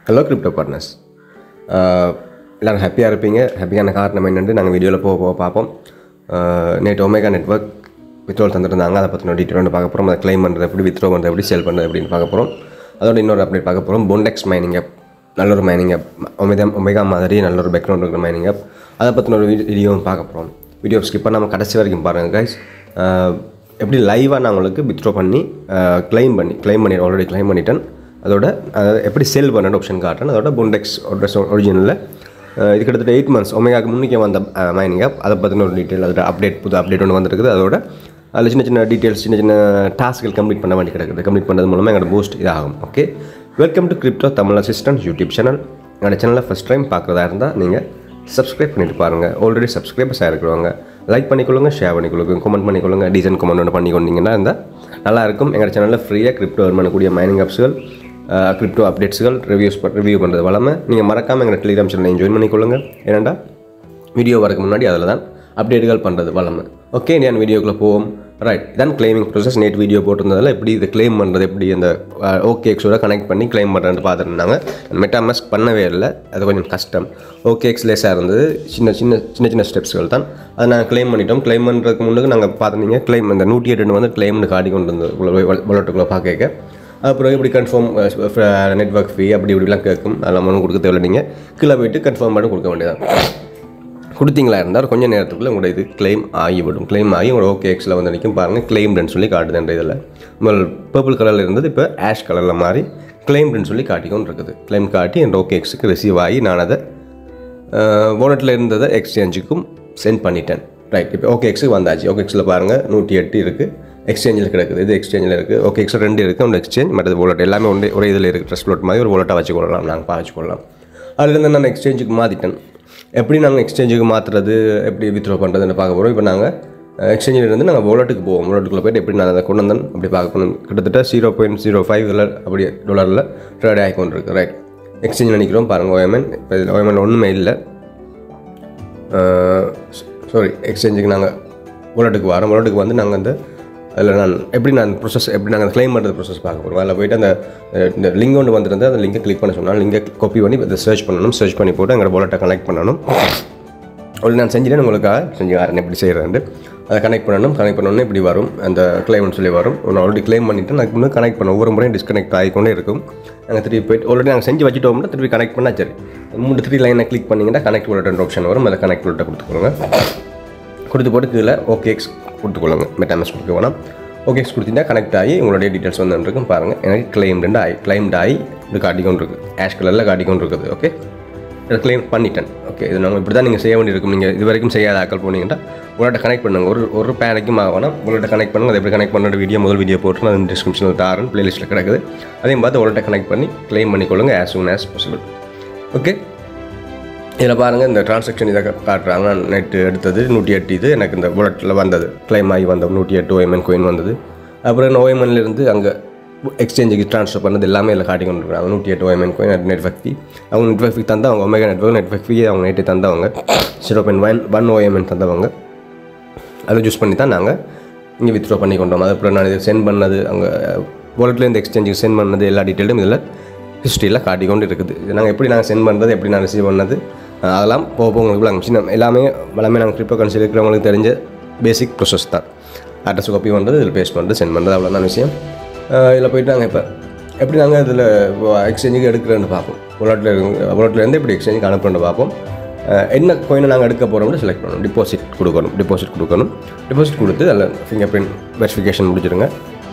hello crypto partners எல்லோரும் ஹாப்பியாக இருப்பீங்க ஹாப்பியான காரணம் என்னென்னு நாங்கள் வீடியோவில் போக போக பார்ப்போம் ஆஹ் நேற்று ஒமேகா நெட்ஒர்க் வித்ரோல் தந்துருந்தாங்க அதை பற்றின டீட்டெயில் வந்து பார்க்க போகிறோம் அதை க்ளைம் பண்ணுறது எப்படி வித்ரோ பண்ணுறது எப்படி சேல் பண்ணுறது அப்படின்னு பார்க்க போகிறோம் அதோட இன்னொரு அப்டேட் பார்க்க போகிறோம் பொண்டெக்ஸ் மைனிங் ஆப் நல்ல ஒரு மைனிங் ஆப் ஒமேகா ஒமேகா மாதிரி நல்ல ஒரு பேக்ரவுண்ட் இருக்கிற மைனிங் ஆப் அதை பற்றின ஒரு வீடியோவும் பார்க்க போகிறோம் வீடியோ ஸ்கிப் பண்ணாமல் கடைசி வரைக்கும் பாருங்கள் கைஸ் எப்படி லைவாக நான் உங்களுக்கு வித்ரோ பண்ணி க்ளைம் பண்ணி க்ளைம் பண்ணி ஆல்ரெடி க்ளைம் பண்ணிட்டேன் அதோட அதை எப்படி சேல் பண்ணுற ஆப்ஷன் காட்டுறேன் அதோட பொண்டெக்ஸ் ஒரிஜினலில் இது கிட்டத்தட்ட எயிட் மந்த்ஸ் ஒமேகாக்கு முன்னுக்கே வந்த மைனிங் ஆப் அதை பற்றின ஒரு டீட்டெயில் அதோட அப்டேட் புது அப்டேட் ஒன்று வந்துருக்குது அதோட அதில் சின்ன சின்ன டீட்டெயில்ஸ் சின்ன சின்ன டாஸ்க்கள் கம்ப்ளீட் பண்ண வேண்டி கிடக்குது கம்ப்ளீட் பண்ணுறது மூலமாக எங்களோட பூஸ்ட் இதாகும் okay welcome to crypto Tamil assistant YouTube channel என்னோட சேனலில் ஃபஸ்ட் டைம் பார்க்குறதா இருந்தால் நீங்கள் சப்ஸ்கிரைப் பண்ணிட்டு பாருங்கள் ஆல்ரெடி சப்ஸ்கிரைபர்ஸ் இருக்கிறவங்க லைக் பண்ணிக்கொள்ளுங்க ஷேர் பண்ணிக்கொள்ளுங்க கமெண்ட் பண்ணிக்கொள்ளுங்க டீசன்ட் கமெண்ட் ஒன்று பண்ணிக்கொண்டீங்கன்னா இருந்தால் நல்லாயிருக்கும் எங்கள் சேனலில் ஃப்ரீயாக கிரிப்டோ earn பண்ணக்கூடிய மைனிங் ஆப்ஸ்கள் கிரிப்டோ அப்டேட்ஸ்கள் ரிவ்யூஸ் ரிவ்யூ பண்ணுறது வளமை நீங்கள் மறக்காமல் எங்கள் டெலிகிராம் சேனலை ஜாயின் பண்ணிக்கொள்ளுங்க ஏன்னாண்டா வீடியோ வரக்கு முன்னாடி அதில் தான் அப்டேட்டுகள் பண்ணுறது வளமை ஓகே நான் வீடியோக்குள்ளே போவோம் ரைட் இதான் கிளைமிங் ப்ரோசஸ் நேட் வீடியோ போட்டிருந்ததில் எப்படி இதை கிளைம் பண்ணுறது எப்படி அந்த ஓகேஎக்ஸோட கனெக்ட் பண்ணி கிளைம் பண்ணுறேன்னு பார்த்துருந்தாங்க மெட்டாமாஸ்க் பண்ணவே இல்லை அது கொஞ்சம் கஷ்டம் ஓகேஎக்ஸ் லேஸாக இருந்தது சின்ன சின்ன சின்ன சின்ன ஸ்டெப்ஸ்கள் தான் அதை நாங்கள் கிளைம் பண்ணிட்டோம் கிளைம் பண்ணுறதுக்கு முன்னுக்கு நாங்கள் பார்த்துருந்தீங்க கிளைம் அந்த நூற்றி எட்டு வந்து கிளைம்னு காட்டி கொண்டு வந்து வளட்டுக்குள்ளே பார்க்க அப்புறம் இப்படி கன்ஃபார்ம் நெட்ஒர்க் ஃபீ அப்படி இப்படிலாம் கேட்கும் அதெல்லாம் ஒன்றும் கொடுக்க தேவையில்லை நீங்கள் கீழே போயிட்டு கன்ஃபார்ம் பண்ணி கொடுக்க வேண்டியதான் கொடுத்தீங்களா இருந்தால் கொஞ்சம் நேரத்துக்குள்ளே உங்களோட இது கிளைம் ஆகிவிடும் கிளைம் ஆகி உங்களோட ஓகே எக்ஸில் வந்து நிற்கும் பாருங்கள் கிளைம்டுன்னு சொல்லி காட்டுதுன்ற இதில் முதல் பர்பிள் கலரில் இருந்தது இப்போ ஆஷ் கலரில் மாறி கிளைம்டுன்னு சொல்லி காட்டிக்கொண்டு இருக்குது கிளைம் காட்டி என் ஓகே எக்ஸுக்கு ரிசீவ் ஆகி நான் அதை வாலெட்டில் இருந்ததை எக்ஸ்சேஞ்சுக்கும் சென்ட் பண்ணிட்டேன் ரைட் இப்போ ஓகே எக்ஸுக்கு வந்தாச்சு ஓகே எக்ஸில் பாருங்கள் நூற்றி எட்டு இருக்குது எக்ஸ்சேஞ்சில் கிடக்குது இது எக்ஸ்சேஞ்சில் இருக்குது ஓகே எக்ஸில் ரெண்டு இருக்குது ஒன்று எக்ஸ்சேஞ்ச் மற்றது வாலெட் எல்லாமே ஒன்றே ஒரே இதில் இருக்குது ட்ரெஸ் வாலெட் மாதிரி ஒரு வாலெட்டாக வச்சுக்கொள்ளலாம் நாங்கள் பாவச்சுக்கொள்ளலாம் அதுலேருந்து நான் எக்ஸ்சேஞ்சுக்கு மாற்றிட்டேன் எப்படி நாங்கள் எக்ஸ்சேஞ்சுக்கு மாற்றுறது எப்படி வித்ரோ பண்ணுறதுன்னு பார்க்க போகிறோம் இப்போ நாங்கள் எக்ஸ்சேஞ்சில் இருந்து நாங்கள் வாலெட்டுக்கு போவோம் வாலெட்டுக்குள்ளே போய்ட்டு எப்படி நான் அதை கொண்டு வந்தேன் அப்படி பார்க்க போகணும் கிட்டத்தட்ட ஜீரோ பாயிண்ட் ஜீரோ ஃபைவ் இதில் அப்படி டாலரில் ட்ரேட் ஆகி கொண்டு இருக்கு ரைட் எக்ஸ்சேஞ்சில் நினைக்கிறோம் பாருங்கள் ஓஎம்என் இப்போ இதில் ஓஎம்என் ஒன்றுமே இல்லை சாரி எக்ஸ்சேஞ்சுக்கு நாங்கள் வாலெட்டுக்கு வரோம் வாலெட்டுக்கு வந்து நாங்கள் அந்த அதில் நான் எப்படி நான் ப்ரொசஸ் எப்படி நாங்கள் க்ளைம் பண்ணுறது ப்ரொசஸ் பார்க்க போகிறோம் அதில் போயிட்டு அந்த இந்த லிங்க் ஒன்று வந்துருந்து அந்த லிங்கை கிளிக் பண்ண சொன்னால் லிங்கை காப்பி பண்ணி அதை சர்ச் பண்ணணும் சர்ச் பண்ணி போட்டு எங்களோட வாலெட்டை கனெக்ட் பண்ணணும் ஒரு நான் செஞ்சுட்டேன் உங்களுக்காக செஞ்சு காரணம் எப்படி செய்கிறேன் அதை கனெக்ட் பண்ணணும் கனெக்ட் பண்ணணும் இப்படி வரும் அந்த கிளைம்னு சொல்லி வரும் ஒன்று ஆல்ரெடி கிளைம் பண்ணிவிட்டு நான் இன்னும் கனெக்ட் பண்ண ஒவ்வொரு முறையும் டிஸ்கனெக்ட் ஆகிக்கொண்டே இருக்கும் நாங்கள் திருப்பி போயிட்டு ஆல்ரெடி நாங்கள் செஞ்சு வச்சுட்டோம்னா திருப்பி கனெக்ட் பண்ணால் சரி மூணு த்ரீ லைனை கிளிக் பண்ணிங்கன்னா கனெக்ட் வாலெட் ஆப்ஷன் வரும் அதை கனெக்ட் வாலெட்டை கொடுத்துக்கோங்க கொடுத்து போட்டு கீழே ஓகேஎக்ஸ் கொடுத்துக்கொள்ளுங்க மெட்டாமஸ் கொடுக்க வேணாம் ஓகேஎக்ஸ் கொடுத்தீங்கன்னா கனெக்ட் ஆகி உங்களுடைய டீட்டெயில்ஸ் வந்து இருக்கும் பாருங்கள் எனக்கு கிளைம்டு ஆகி கிளைம்டு ஆகி இது காட்டிக்கொண்டு இருக்குது ஆஷ் கலரில் காட்டிக்கொண்டு இருக்குது ஓகே இதை கிளைம் பண்ணிட்டேன் ஓகே இது நம்ம இப்படி தான் நீங்கள் செய்ய வேண்டியிருக்கும் நீங்கள் இது வரைக்கும் செய்யாத ஆக்கள் போனீங்கன்னா உங்கள்கிட்ட கனெக்ட் பண்ணுங்க ஒரு ஒரு பேனைக்கும் ஆகணும் உங்கள்கிட்ட கனெக்ட் பண்ணுங்க அதை எப்படி கனெக்ட் பண்ணுற வீடியோ முதல் வீடியோ போட்டு நான் டிஸ்கிரிப்ஷனில் தாரன் பிளேலிஸ்ட்டில் கிடக்குது அதையும் பார்த்து உங்கள்கிட்ட கனெக்ட் பண்ணி கிளைம் பண்ணிக்கொள்ளுங்க as soon as possible okay இதில் பாருங்கள் இந்த டிரான்சாக்ஷன் இதை காட்டுறாங்க நான் நெட்டு எடுத்தது நூற்றி எட்டு இது எனக்கு இந்த புல்லட்டில் வந்தது கிளைம் ஆகி வந்த நூற்றி எட்டு ஓஎம்என் கோயின் வந்தது அப்புறம் ஓஎம்என்லேருந்து அங்கே எக்ஸ்சேஞ்சுக்கு ட்ரான்ஸ்ஃபர் பண்ணது எல்லாமே இதில் காட்டி கொண்டு இருக்காங்க நூற்றி எட்டு ஓஎம்என் கோயின் நெட்ஒர்க் ஃபீ அவங்க நெட்ஒர்க் ஃபீ தந்தவங்க ஒமேகா நெட்ஒர்க் நெட்ஒர்க் ஃபீ அவங்க நேற்று தந்தவங்க zero point one one OMN தந்தவங்க அதை யூஸ் பண்ணி தான் நாங்கள் இங்கே வித்ட்ரா பண்ணி கொண்டோம் அதுக்கப்புறம் நான் இது சென்ட் பண்ணது அங்கே வாலெட்லேருந்து எக்ஸ்சேஞ்சுக்கு சென்ட் பண்ணது எல்லா டீட்டெயிலும் இதில் ஹிஸ்ட்ரியில் காட்டிக்கொண்டு இருக்குது இது நாங்கள் எப்படி நாங்கள் சென்ட் பண்ணுறது எப்படி நான் ரிசீவ் பண்ணது அதெல்லாம் போக போக உங்களுக்கு நாங்கள் சின்ன எல்லாமே எல்லாமே நாங்கள் கிரிப்டோ கரன்சி இருக்கிறவங்களுக்கு தெரிஞ்ச பேசிக் ப்ரொசஸ் தான் அட்ரஸ் காப்பி பண்ணுறது இதில் பேஸ்ட் பண்ணுறது சென்ட் பண்ணுறது அவ்வளோதான் விஷயம் இதில் போயிட்டு நாங்கள் இப்போ எப்படி நாங்கள் இதில் எக்ஸ்சேஞ்சுக்கு எடுக்கிறேன்னு பார்ப்போம் வாலெட்டில் இருந்து வாலெட்லேருந்து எப்படி எக்ஸ்சேஞ்சுக்கு அனுப்புறேன்னு பார்ப்போம் என்ன கோயினை நாங்கள் எடுக்க போகிறோம்னு செலக்ட் பண்ணணும் டிபாசிட் கொடுக்கணும் டிபாசிட் கொடுக்கணும் டிபாசிட் கொடுத்து அதில் ஃபிங்கர் பிரிண்ட் வெரிஃபிகேஷன் முடிச்சிடுங்க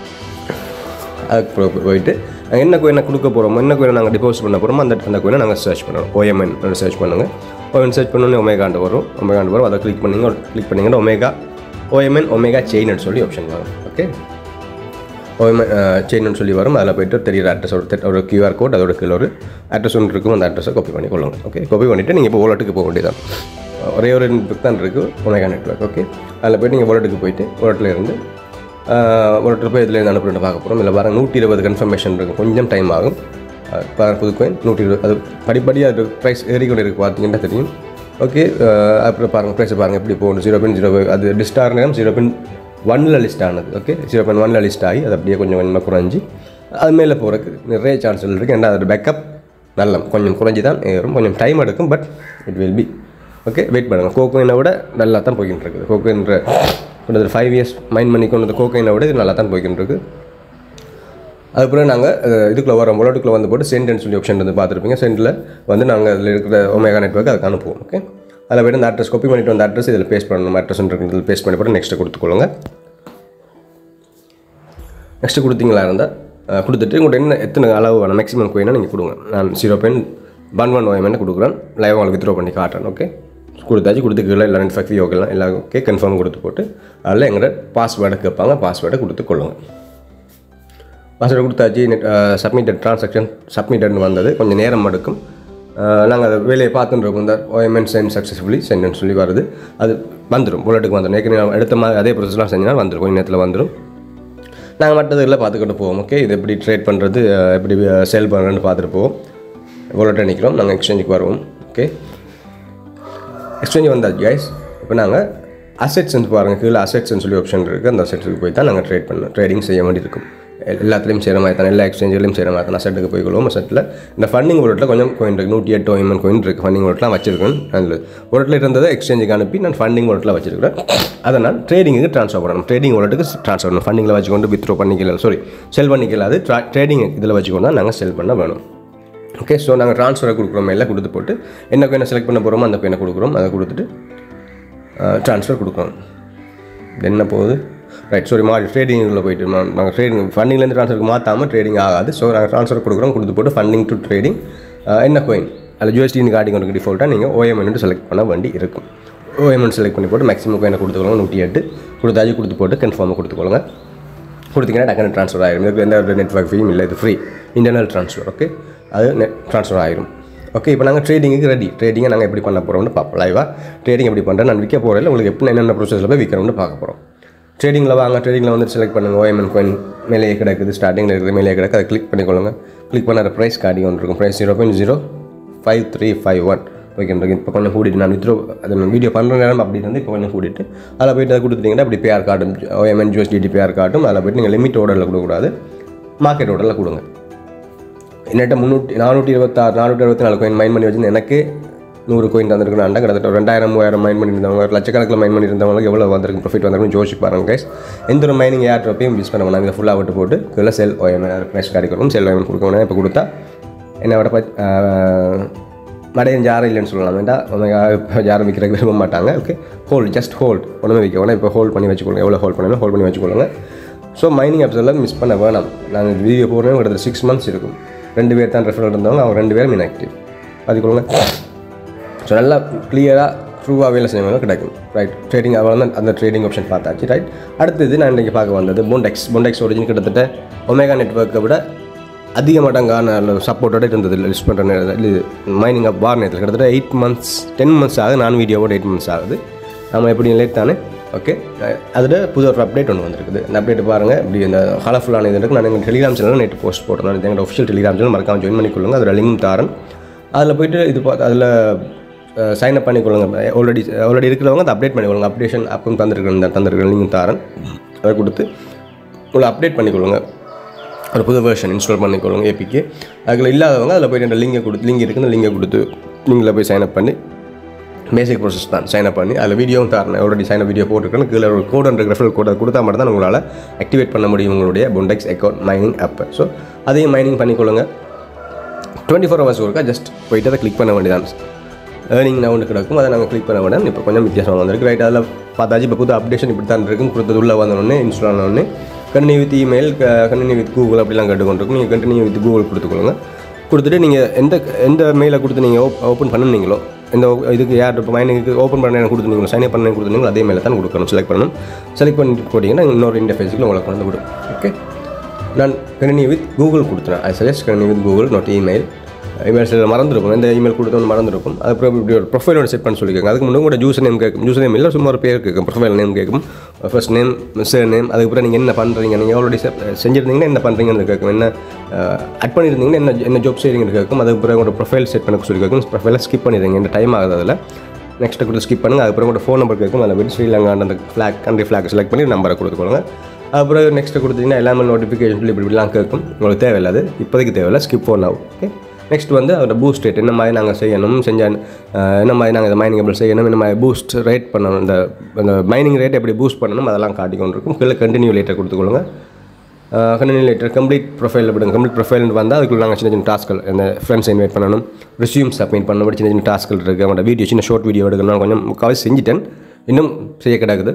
அதுக்கு போயிட்டு நாங்கள் என்ன கோயினை கொடுக்க போகிறோமோ என்ன கோயினை நாங்கள் டிபாசிட் பண்ண போகிறோமோ அந்த அந்த கோயினை நாங்கள் சர்ச் பண்ணணும் ஓஎம்என் சர்ச் பண்ணுங்கள் ஓஎம்என் சர்ச் பண்ணோன்னே ஒமேகாண்டு வரும் ஒமேகாண்டு வரும் அதை கிளிக் பண்ணிங்க கிளிக் பண்ணிங்கன்னா ஒமேகா ஓஎம்என் ஒமேகா செயின்னு சொல்லி ஆப்ஷன் வரும் ஓகே ஓஎம்என் செயின்னு சொல்லி வரும் அதில் போய்ட்டு தெரியிற அட்ரஸோட ஒரு கியூஆர் கோட் அதோட கீழே ஒரு அட்ரஸ் ஒன்று இருக்கும் அந்த அட்ரஸை காப்பி பண்ணி கொள்ளுங்க ஓகே காப்பி பண்ணிவிட்டு நீங்கள் இப்போ வாலெட்டுக்கு போக வேண்டியதான் ஒரே ஒரு நெட்ஒர்க் தான் இருக்குது ஒமேகா நெட்ஒர்க் ஓகே அதில் போய்ட்டு நீங்கள் வாலெட்டுக்கு போயிட்டு வாலெட்டில் இருந்து ஒரு ட்ரிப்பை இதில் இருந்து அனுப்பிட்டு பார்க்க போகிறோம் இல்லை பாருங்கள் நூற்றி இருபது கன்ஃபர்மேஷன் இருக்கும் கொஞ்சம் டைம் ஆகும் புது கோயின் நூற்றி இருபது அது படிப்படியாக அது ப்ரைஸ் ஏறிக்கொண்டு இருக்குது பார்த்தீங்கன்னா தெரியும் ஓகே அப்புறம் பாருங்கள் ப்ரைஸை பாருங்கள் எப்படி போகணும் ஜீரோ பாயிண்ட் ஜீரோ அது லிஸ்ட் ஆகிற நேரம் ஜீரோ பாயிண்ட் ஒன்னில் லிஸ்ட் ஆனது ஓகே ஜீரோ பாயிண்ட் ஒன்னில் லிஸ்ட் ஆகி அது அப்படியே கொஞ்சம் கொஞ்சமாக குறைஞ்சி அது மேலே போகிறதுக்கு நிறைய சான்ஸ்கள் இருக்குது ஏன்னா அதோட பேக்கப் நல்ல கொஞ்சம் குறைஞ்சி தான் ஏறும் கொஞ்சம் டைம் எடுக்கும் but it will be okay wait பண்ணுங்கள் கோகோயினை விட நல்லா தான் போய்கிட்டு இருக்குது கோகோயின்ற கிட்டத்தட்ட ஃபைவ் இயர்ஸ் மைண்ட் பண்ணி கொண்டு வந்த கோகோயினை விட இது நல்லா தான் போய்கிட்டு இருக்குது அதுக்கப்புறம் நாங்கள் இதுக்குள்ளே வரோம் புல்லட்டுக்குள்ளே வந்து போட்டு சென்ட்னு சொல்லி ஆப்ஷன் வந்து பார்த்துருப்பீங்க சென்டில் வந்து நாங்கள் அதில் இருக்கிற ஒமேகா நெட்ஒர்க் அதுக்கு அனுப்புவோம் ஓகே அதில் போய்ட்டு அந்த அட்ரஸ் காப்பி பண்ணிட்டு வந்த அட்ரஸ் இதில் பேஸ்ட் பண்ணணும் அட்ரஸ் இருக்கிறது பேஸ்ட் பண்ணி போட்டு நெக்ஸ்ட்டு கொடுத்துக்கொள்ளுங்க நெக்ஸ்ட்டு கொடுத்தீங்களா இருந்தால் அஹ், கொடுத்துட்டு உங்கள்கிட்ட என்ன எத்தனை அளவு வேணும் மேக்ஸிமம் கோயினா நீங்கள் கொடுங்க நான் ஜீரோ பாயிண்ட் ஒன் ஒன் ஓஎம்னு கொடுக்குறேன் லைவ் உங்களுக்கு வித்ரோ பண்ணி காட்டுறேன் ஓகே கொடுத்தாச்சு கொடுத்துக்கல இல்லை ரெண்டு ஃபக்வி ஓகேலாம் எல்லாம் ஓகே கன்ஃபார்ம் கொடுத்து போட்டு அதில் எங்களோட பாஸ்வேர்டை கேட்பாங்க பாஸ்வேர்டை கொடுத்து கொள்ளுங்க பாஸ்வேர்டு கொடுத்தாச்சு நெட் சப்மிட்டட் ட்ரான்சாக்ஷன் சப்மிட்டட்னு வந்தது கொஞ்சம் நேரம் எடுக்கும் நாங்கள் அதை வேலையை பார்த்துட்டு இருக்கோம் இந்த ஓஎம்என் சென்ட் சக்ஸஸ்ஃபுல்லி சென்ட்னு சொல்லி வருது அது வந்துடும் புல்லட்டுக்கு வந்துடும் ஏற்கனவே நான் எடுத்த மாதிரி அதே ப்ரொசஸ்லாம் செஞ்சால் வந்துடும் கொஞ்சம் நேரத்தில் வந்துடும் நாங்கள் மற்றதில் பார்த்துக்கிட்டு போவோம் ஓகே இது எப்படி ட்ரேட் பண்ணுறது அஹ், எப்படி சேல் பண்ணுறேன்னு பார்த்துட்டு போவோம் புல்லட்டை நிற்கிறோம் நாங்கள் எக்ஸ்சேஞ்சுக்கு வருவோம் ஓகே எக்ஸ்சேஞ்ச் வந்தாச்சு கைஸ் இப்போ நாங்கள் அசெட்ஸ்ன்னு பாருங்கள் கீழே அசெட்ஸ்னு சொல்லி ஆப்ஷன் இருக்குது அந்த அசெட்ஸுக்கு போய் தான் நாங்கள் ட்ரேட் பண்ணோம் ட்ரேடிங் செய்ய வேண்டியிருக்கும் எல்- எல்லாத்துலேயும் செய்கிற மாதிரி தான் எல்லா எக்ஸ்சேஞ்சிலையும் செய்கிற மாதிரி தான் அசெட்டுக்கு போய் கொள்வோம் அசெட்டில் இந்த ஃபண்டிங் வாலெட்டில் கொஞ்சம் கோயின் இருக்குது நூற்றி எட்டு ஒய்மன் கோயின் இருக்குது ஃபண்டிங் வாலெட்லாம் வச்சிருக்கேன் அதில் வாலெட்டில் இருந்ததை எக்ஸ்சேஞ்சுக்கு அனுப்பி நான் ஃபண்டிங் வாலெட்டில் வச்சிருக்கிறேன் அதை நான் ட்ரேடிங்குக்கு ட்ரான்ஸ்ஃபர் பண்ணணும் ட்ரேடிங் வாலெட்டுக்கு ட்ரான்ஸ்ஃபர் பண்ணணும் ஃபண்டிங்கில் வச்சுக்கொண்டு வித்ரோ பண்ணிக்கல சாரி செல் பண்ணிக்கல அது ட்ரேடிங் இதில் வச்சுக்கொண்டு தான் நாங்கள் செல் பண்ண வேணும் ஓகே ஸோ நாங்கள் ட்ரான்ஸ்ஃபரை கொடுக்குறோம் எல்லாம் கொடுத்து போட்டு என்ன கோயினை செலக்ட் பண்ண போகிறோமோ அந்த கோயினை கொடுக்குறோம் அதை கொடுத்துட்டு ட்ரான்ஸ்ஃபர் கொடுக்குறோம் இது என்ன போகுது ரைட் சாரி மாறி ட்ரேடிங்கில் போயிட்டு நான் நாங்கள் ட்ரேடிங் ஃபண்டிங்லேருந்து ட்ரான்ஸ்ஃபருக்கு மாற்றாமல் ட்ரேடிங் ஆகாது ஸோ நாங்கள் ட்ரான்ஸ்ஃபர் கொடுக்குறோம் கொடுத்து போட்டு ஃபண்டிங் டு ட்ரேடிங் என்ன கோயின் அதில் யூஎஸ்டின்னு காட்டிங் உங்களுக்கு டிஃபால்ட்டாக நீங்கள் ஓஎம்என் செலக்ட் பண்ண வேண்டி இருக்கும் ஓஎம்என் செலக்ட் பண்ணி போட்டு மேக்ஸிமம் கோயினை கொடுத்துக்கோங்க நூற்றி எட்டு கொடுத்தாச்சு கொடுத்து போட்டு கன்ஃபார்மாக கொடுத்துக்கோங்க கொடுத்தீங்கன்னா டக்குனு ட்ரான்ஸ்ஃபர் ஆயிரும் இதுக்கு எந்த ஒரு நெட்ஒர்க் ஃபீயும் இல்லை இது ஃப்ரீ இன்டர்னல் ட்ரான்ஸ்ஃபர் ஓகே அது நெட் ட்ரான்ஸ்ஃபர் ஆயிரும் ஓகே இப்போ நாங்கள் ட்ரேடிங்குக்கு ரெடி ட்ரேடிங்கை நாங்கள் எப்படி பண்ண போகிறோம்னு பார்ப்போம் லைவாக ட்ரேடிங் எப்படி பண்ணுறேன் நான் விற்க போகிறேன் உங்களுக்கு எப்படி என்னென்ன ப்ரொசஸில் போய் விற்கிறோம்னு பார்க்க போகிறோம் ட்ரேடிங்கில் வாங்க ட்ரேடிங்கில் வந்து செலக்ட் பண்ணுங்கள் ஓஎம்என் கோயின் மேலேயே கிடக்குது ஸ்டார்டிங்கில் இருக்குது மேலேயே கிடக்கு அதை கிளிக் பண்ணிக்கொள்ளுங்க கிளிக் பண்ண ப்ரைஸ் காட்டி ஒன்று இருக்கும் price zero point zero five three five one okay இப்போ கொஞ்சம் கூட்டிட்டு நான் வித்ரோ அது நான் வீடியோ பண்ணுற நேரம் அப்படி இருந்து இப்போ கொஞ்சம் கூட்டிட்டு அதில் போயிட்டு அதை கொடுத்துட்டீங்கன்னா அப்படி பேஆர் காட்டும் ஓஎம்என் ஜிஎஸ்டிடி பேஆர் காட்டும் அதில் போயிட்டு நீங்கள் லிமிட் ஆர்டரில் கொடுக்கக்கூடாது மார்க்கெட் ஆர்டரில் கொடுங்க என்னட்ட முந்நூற்றி நானூற்றி இருபத்தாறு நானூற்றி இருபத்தி நாலு கோயின் மைன் பண்ணி வச்சிருந்தேன் எனக்கு நூறு கோயின் தந்திருக்கணும் கிட்டத்தட்ட ஒரு ரெண்டாயிரம் மூவாயிரம் மைன் பண்ணி இருந்தவங்க ஒரு லட்சக்கணக்கில் மைன் பண்ணி இருந்தவங்களுக்கு எவ்வளோ வந்திருக்கு ப்ராஃபிட் வந்திருக்கும் யோசிச்சு பாருங்க கைஸ் எந்த ஒரு மைனிங் ஏர் ட்ராப்பையும் யூஸ் பண்ண வேணாம் இதை ஃபுல்லாக விட்டு போட்டு கீழே செல் ஓஎம்என் ப்ரைஸ் கிடைக்கணும் செல் ஓஎம்என் கொடுக்க வேணாம் இப்போ கொடுத்தா என்னை விட பத் மடையன் யாரும் இல்லைன்னு சொல்லலாம் வேண்டாம் அவங்க யாரும் விற்கிறதுக்கு விரும்ப மாட்டாங்க ஓகே ஹோல்ட் ஜஸ்ட் ஹோல்ட் ஒன்றுமே விற்க வேணாம் இப்போ ஹோல்ட் பண்ணி வச்சுக்கொள்ளுங்க எவ்வளோ ஹோல்ட் பண்ணணும் ஹோல்ட் பண்ணி வச்சுக்கொள்ளுங்க ஸோ மைனிங் ஆப்ஸ் எல்லாம் மிஸ் பண்ண வேணாம் நாங்கள் வீடியோ போடுறேன் கிட்டத்தட்ட சிக்ஸ் மந்த்ஸ் இருக்கும் ரெண்டு பேர் தான் ரெஃபரல் இருந்தவங்க அவங்க ரெண்டு பேரும் இன்ஆக்டிவ் பார்த்துக்கொள்ளுங்க ஸோ நல்லா கிளியராக ட்ரூவாக வேலை செய்யணும் கிடைக்கும் ரைட் ட்ரேடிங் அவ்வளோ தான் அந்த ட்ரேடிங் ஆப்ஷன் பார்த்தாச்சு ரைட் அடுத்தது நான் இன்றைக்கி பார்க்க வந்தது பொண்டெக்ஸ் பொண்டெக்ஸ் ஒரிஜின் கிட்டத்தட்ட ஒமேகா நெட்ஒர்க்கை விட அதிக மடங்கான சப்போர்ட்டோட இருந்தது லிஸ்ட் பண்ணுற நேரத்தில் இது மைனிங் அப் வார் நேரத்தில் கிட்டத்தட்ட எயிட் மந்த்ஸ் டென் மந்த்ஸ் ஆகுது நான் வீடியோவோட எயிட் மந்த்ஸ் ஆகுது நம்ம எப்படி லேட் தானே ஓகே அதில் புது ஒரு அப்டேட் ஒன்று வந்திருக்குது இந்த அப்டேட் பாருங்கள் இப்படி இந்த கலர்ஃபுல்லான இது இருக்குது நான் எங்கள் டெலிகிராம் சேனலில் நேற்று போஸ்ட் போட்டேன் நான் எங்களோட ஒஃபிஷியல் டெலிகிராம் சேனல் மறக்காம ஜாயின் பண்ணிக்கொள்ளுங்க அதோட லிங்க் தாரன் அதில் போயிட்டு இது பார்த்து அதில் சைன் அப் பண்ணிக்கொள்ளுங்க ஆல்ரெடி ஆல்ரெடி இருக்கிறவங்க அதை அப்டேட் பண்ணிக்கொள்ளுங்க அப்டேஷன் அப்புன்னு தந்திருக்கிறேன் இந்த தந்திருக்கிற லிங்க் தாரன் அதை கொடுத்து உங்களை அப்டேட் பண்ணிக்கொள்ளுங்க ஒரு புது வெர்ஷன் இன்ஸ்டால் பண்ணிக்கொள்ளுங்க ஏபிக்கு அதில் இல்லாதவங்க அதில் போயிட்டு அந்த லிங்கை கொடுத்து லிங்க் இருக்குன்னு லிங்கை கொடுத்து லிங்கில் போய் சைன் அப் பண்ணி பேசிக் ப்ராசஸ் தான் சைன் அப் பண்ணி அதில் வீடியோவும் தரேன் ஆல்ரெடி சைன் அப் வீடியோ போட்டிருக்கேன் கீழே ஒரு கோட் அண்ட் ரெஃபரல் கோட் அதை கொடுத்தா மட்டும் தான் உங்களால் ஆக்டிவேட் பண்ண முடியும் உங்களுடைய பொண்டெக்ஸ் அக்கௌண்ட் மைனிங் ஆப்பை ஸோ அதையும் மைனிங் பண்ணிக்கொள்ளுங்க டுவெண்ட்டி ஃபோர் ஹவர்ஸ் ஒருக்கா ஜஸ்ட் போயிட்டு அதை கிளிக் பண்ண வேண்டியதான் ஏர்னிங் நவுண்டு கிடக்கும் அதை நாங்கள் கிளிக் பண்ண வேண்டாம் இப்போ கொஞ்சம் வித்தியாசமாக வந்திருக்கு ரைட் அதில் பார்த்தாச்சு இப்போ புது அப்டேஷன் இப்படி தான் இருக்கும் கொடுத்தது உள்ளே வந்தோடனே இன்ஸ்டால் ஆனோடனே continue with email continue with Google அப்படிலாம் கேட்டுக்கொண்டிருக்கும் நீங்கள் கண்டினியூ வித் கூகுள் கொடுத்துக்கொள்ளுங்க கொடுத்துட்டு நீங்கள் எந்த எந்த மெயிலை கொடுத்து நீங்கள் ஓப்பன் பண்ணுனீங்களோ இந்த இதுக்கு யார் இப்போ மைனிங்க்கு ஓப்பன் பண்ண கொடுத்துருந்தீங்களோ சைன் அப் பண்ண கொடுத்துருந்தீங்களோ அதே மேலே தான் கொடுக்கணும் செலக்ட் பண்ணணும் செலக்ட் பண்ணிட்டு போட்டிங்கன்னா இன்னொரு இன்டர்ஃபேஸுக்கு உங்களுக்கு கொண்டு விடும் ஓகே நான் கணினி வித் கூகுள் கொடுத்துறேன் ஐ சஜஸ்ட் கணினி with Google not email email சில மறந்துருக்கும் இந்த இமெயில் கொடுத்தோன்னு மறந்துருக்கும் அதுக்கப்புறம் இப்படி ஒரு ப்ரொஃபைலோட செட் பண்ண சொல்லிக்கோங்க அதுக்கு முன்னாடி கூட ஜூஸ் நேம் கேட்கும் ஜூஸ் நேம் இல்லை சும்மா ஒரு பேர் கேட்கும் ப்ரொஃபைல் நேம் கேட்கும் ஃபர்ஸ்ட் நேம் சேர் நேம் அதுக்கப்புறம் நீங்கள் என்ன பண்ணுறீங்க நீங்கள் ஆல்ரெடி செஞ்சிருந்தீங்கன்னா என்ன பண்ணுறீங்கன்னு கேட்கும் என்ன அட் பண்ணியிருந்தீங்கன்னா என்ன என்ன ஜாப் செய்கிறீங்கன்னு கேட்கும் அதுக்கப்புறம் உங்களோட ப்ரொஃபைல் செட் பண்ண சொல்லி கேட்கும் ப்ரொஃபைலை ஸ்கிப் பண்ணிடுங்க இந்த டைம் ஆகுது அதில் நெக்ஸ்ட்டு கொடுத்து ஸ்கிப் பண்ணுங்கள் அதுக்கப்புறம் கூட ஃபோன் நம்பர் கேட்கும் அதில் போய்ட்டு ஸ்ரீலங்கான்ற அந்த ஃப்ளாக் கண்ட்ரி ஃப்ளாக் செலக்ட் பண்ணி நம்பரை கொடுத்துக்கோங்க அப்புறம் நெக்ஸ்ட்டு கொடுத்தீங்கன்னா எல்லாமே நோட்டிஃபிகேஷன் சொல்லி இப்படி இப்படிலாம் கேட்கும் உங்களுக்கு தேவையில்லாது இப்போதைக்கு தேவையில்லை ஸ்கிப் ஃபோன் ஆகும் ஓகே நெக்ஸ்ட் வந்து அதோட பூஸ்ட் ரேட் என்ன மாதிரி நாங்கள் செய்யணும் செஞ்ச அஹ், என்ன மாதிரி நாங்கள் இந்த மைனிங் எப்படி செய்யணும் என்ன மாதிரி பூஸ்ட் ரேட் பண்ணணும் இந்த இந்த மைனிங் ரேட் எப்படி பூஸ்ட் பண்ணணும் அதெல்லாம் காட்டிக்கொண்டிருக்கும் கீழே கண்டினியூ லேட்டர் கொடுத்துக்கொள்ளுங்க கண்டினியூ லேட்டர் கம்ப்ளீட் ப்ரொஃபைல் விடுங்க கம்ப்ளீட் ப்ரொஃபைல் வந்தால் அதுக்குள்ள நாங்கள் சின்ன சின்ன டாஸ்கள் இந்த ஃப்ரெண்ட்ஸ் இன்வைட் பண்ணணும் ரெஸ்யூம் சப்மிட் பண்ணணும் சின்ன சின்ன டாஸ்கள் இருக்குது அவங்களோட வீடியோ சின்ன ஷார்ட் வீடியோ எடுக்கணும் நான் கொஞ்சம் முக்கால்வாசி செஞ்சுட்டேன் இன்னும் செய்ய கிடக்குது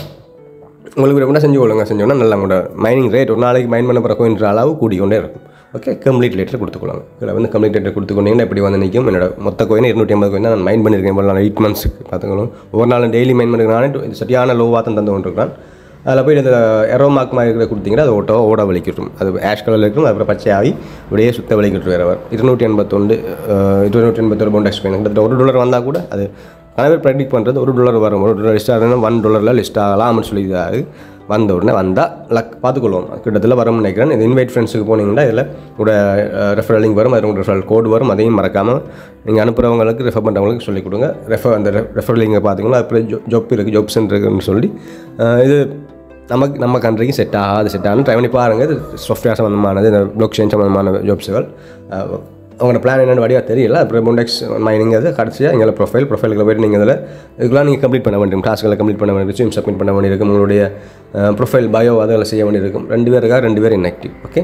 உங்களுக்கு விரும்பினா செஞ்சு கொள்ளுங்க செஞ்சோன்னா நல்லா உங்களோட மைனிங் ரேட் ஒரு நாளைக்கு மைன் பண்ண பிறகு என்ற அளவு கூடிக்கொண்டே இருக்கும் ஓகே கம்ப்ளீட் லேட்டர் கொடுத்துக்கொள்ளுங்க இதில் வந்து கம்ப்ளீட் லேட்டர் கொடுத்துக்கொண்டீங்கன்னா எப்படி வந்து நிற்கும் என்னோட மொத்த கோயின் இருநூற்றி ஐம்பது கோயின் தான் நான் மைன் பண்ணியிருக்கேன் இவ்வளோ நாள் எயிட் மந்த்ஸுக்கு பார்த்துக்கணும் ஒவ்வொரு நாளும் டெய்லி மைன் பண்ணிருக்கானே இது சரியான லோவாக தான் தந்து கொண்டிருக்கான் அதில் போய் இந்த எரோ மார்க் மாதிரி இருக்கிற கொடுத்தீங்கன்னா அது ஓட்டோ ஓட வலிக்கிட்டும் அது ஆஷ் கலரில் இருக்கும் அப்புறம் பச்சையாகி இப்படியே சுத்த வலிக்கிட்டு வேறவர் இருநூற்றி எண்பத்தொண்டு இருநூற்றி எண்பத்தொரு பவுண்ட் எக்ஸ்பெயின் கிட்டத்தட்ட ஒரு டாலர் வந்தால் கூட அது நிறைய பேர் ப்ரெடிக்ட் பண்ணுறது ஒரு டாலர் வரும் ஒரு டாலர் லிஸ்ட் ஆகணும் ஒன் டாலரில் லிஸ்ட் ஆகலாம்னு சொல்லியிருக்காரு வந்த உடனே வந்தால் லக் பார்த்துக்கொள்வோம் கிட்டத்தில் வரும்னு நினைக்கிறேன் இது இன்வைட் ஃப்ரெண்ட்ஸுக்கு போனீங்கன்னா இதில் கூட ரெஃபரல் லிங்க் வரும் அது ரெஃபரல் கோடு வரும் அதையும் மறக்காமல் நீங்கள் அனுப்புகிறவங்களுக்கு ரெஃபர் பண்ணுறவங்களுக்கு சொல்லிக் கொடுங்க ரெஃபர் அந்த ரெஃபரல் லிங்கை பார்த்தீங்கன்னா அப்புறம் ஜொ ஜொப் இருக்குது ஜொப் சென்டர் இருக்குன்னு சொல்லி அஹ் இது நமக்கு நம்ம கண்ட்ரிக்கு செட் ஆகாது செட் ஆகணும் ட்ரை பண்ணி பாருங்கள் இது சாஃப்ட்வேர் சம்மந்தமானது இந்த பிளாக் செயின் சம்மந்தமான ஜாப்ஸுகள் அவங்களோட பிளான் என்னென்னு வடிவாக தெரியல அப்புறம் முண்டெக்ஸ் மைனிங் அது கடைசியாக எங்களை ப்ரொஃபைல் ப்ரொஃபைலுக்கு போய்ட்டு நீங்கள் இதில் இதுக்கெல்லாம் நீங்கள் கம்ப்ளீட் பண்ண வேண்டியிருக்கும் டாஸ்களை கம்ப்ளீட் பண்ண வேண்டியிருக்கும் சப்மிட் பண்ண வேண்டியிருக்கும் உங்களுடைய ப்ரொஃபைல் பயோ அதெல்லாம் செய்ய வேண்டியிருக்கும் ரெண்டு பேருக்காக ரெண்டு பேர் inactive ஓகே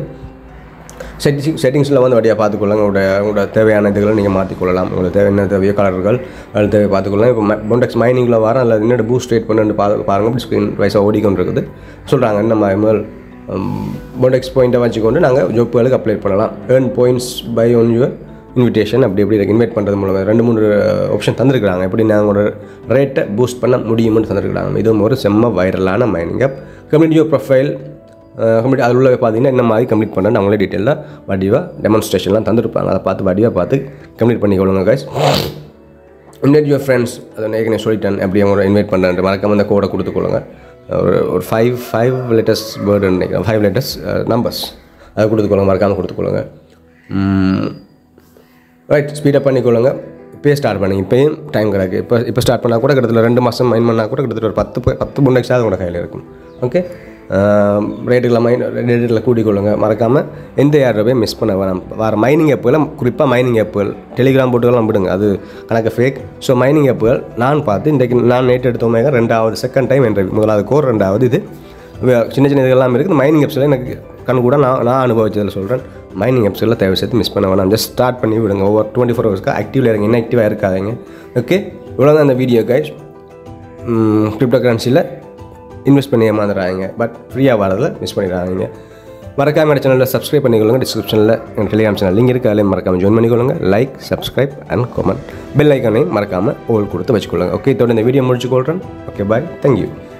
செட்டிங் செட்டிங்ஸில் வந்து வழியாக பார்த்துக்கொள்ளுங்க உங்களோட உங்களோட தேவையான இதுகளை நீங்கள் மாற்றிக்கொள்ளலாம் உங்களுக்கு தேவை என்ன தேவையோ கலர்கள் அது தேவை பார்த்துக்கொள்ளலாம் இப்போ பொண்டெக்ஸ் மைனிங்கில் வர அதில் என்னோட பூஸ்ட் ரேட் பண்ணுன்னு பா பாருங்க இப்படி ஸ்க்ரீன் வைஸாக ஓடிக்கொண்டு இருக்குது சொல்கிறாங்க என்ன மாதிரி முதல் பொண்டெக்ஸ் பாயிண்ட்டை வச்சுக்கொண்டு நாங்கள் ஜொப்புகளுக்கு அப்ளை பண்ணலாம் earn points by one your invitation அப்படி இப்படி இன்வைட் பண்ணுறது மூலமாக ரெண்டு மூணு ஆப்ஷன் தந்திருக்கிறாங்க எப்படி நாங்கள் ரேட்டை பூஸ்ட் பண்ண முடியும்னு தந்திருக்கிறாங்க இதுவும் ஒரு செம்ம வைரலான mining app community your profile complete அதில் உள்ள பார்த்தீங்கன்னா என்ன மாதிரி கம்ப்ளீட் பண்ணுறேன் அவங்களே டீட்டெயிலாக வடிவாக டெமான்ஸ்ட்ரேஷன்லாம் தந்துருப்பாங்க அதை பார்த்து வடிவாக பார்த்து கம்ப்ளீட் பண்ணிக்கொள்ளுங்க கைஸ் இன்வைட் யுவர் ஃப்ரெண்ட்ஸ் அதை நான் ஏற்கனவே சொல்லிட்டேன் எப்படி அவங்க இன்வைட் பண்ணுறேன் மறக்காம அந்த கோடை கொடுத்துக்கொள்ளுங்க ஒரு ஒரு ஃபைவ் ஃபைவ் லேட்டஸ்ட் வேர்டு நினைக்கிறேன் ஃபைவ் லேட்டஸ்ட் நம்பர்ஸ் அதை கொடுத்துக்கொள்ளுங்க மறக்காமல் கொடுத்துக்கொள்ளுங்க ரைட் ஸ்பீடப் பண்ணிக்கொள்ளுங்க இப்போயே ஸ்டார்ட் பண்ணுங்க இப்போயும் டைம் கிடக்கு இப்போ இப்போ ஸ்டார்ட் பண்ணால் கூட கிட்டத்தட்ட ரெண்டு மாதம் மைன் பண்ணால் கூட கிட்டத்தட்ட ஒரு பத்து ப- பத்து புண்டெக்ஸாவது உங்களோட கையில் இருக்கும் ஓகே ரேட்டுகளை மைன் ரேட்டுகளை கூட்டிக்கொள்ளுங்க மறக்காமல் எந்த யாரை போய் மிஸ் பண்ண வேணாம் வர மைனிங் ஆப்புகள் குறிப்பாக மைனிங் ஆப்புகள் டெலிகிராம் போட்டுகள்லாம் விடுங்க அது கணக்கு ஃபேக் ஸோ மைனிங் ஆப்புகள் நான் பார்த்து இன்றைக்கு நான் நேற்று எடுத்தோமே ரெண்டாவது செகண்ட் டைம் என்ற முதலாவது கோர் ரெண்டாவது இது வே- சின்ன சின்ன இதெல்லாம் இருக்குது மைனிங் ஆப்ஸில் எனக்கு கண் கூட நான் நான் அனுபவிச்சதில் சொல்கிறேன் மைனிங் ஆப்ஸில் தயவு செய்து மிஸ் பண்ண வேணாம் ஜஸ்ட் ஸ்டார்ட் பண்ணி விடுங்க ஒவ்வொரு டுவெண்ட்டி ஃபோர் ஹவர்ஸ்க்கு ஆக்டிவில் இருங்க inactive-ஆ இருக்காதீங்க ஓகே இவ்வளோ தான் அந்த வீடியோ கைஸ் கிரிப்டோ கரன்சியில் இன்வெஸ்ட் பண்ணி ஏமாந்துடுறாங்க பட் ஃப்ரீயாக வரதில் மிஸ் பண்ணிடுறாங்க மறக்காம சேனலில் சப்ஸ்கிரைப் பண்ணிக்கொள்ளுங்க டிஸ்கிரிப்ஷனில் எங்கள் டெலிகிராம் சேனல் லிங்க் இருக்குது அதில் மறக்காமல் ஜாயின் பண்ணிக்கொள்ளுங்க like subscribe and comment bell ஐக்கானையும் மறக்காமல் ஓல் கொடுத்து வச்சுக்கொள்ளுங்க ஓகே இதோட இந்த வீடியோ முடிச்சுக்கொள்கிறேன் ஓகே பாய் தேங்க்யூ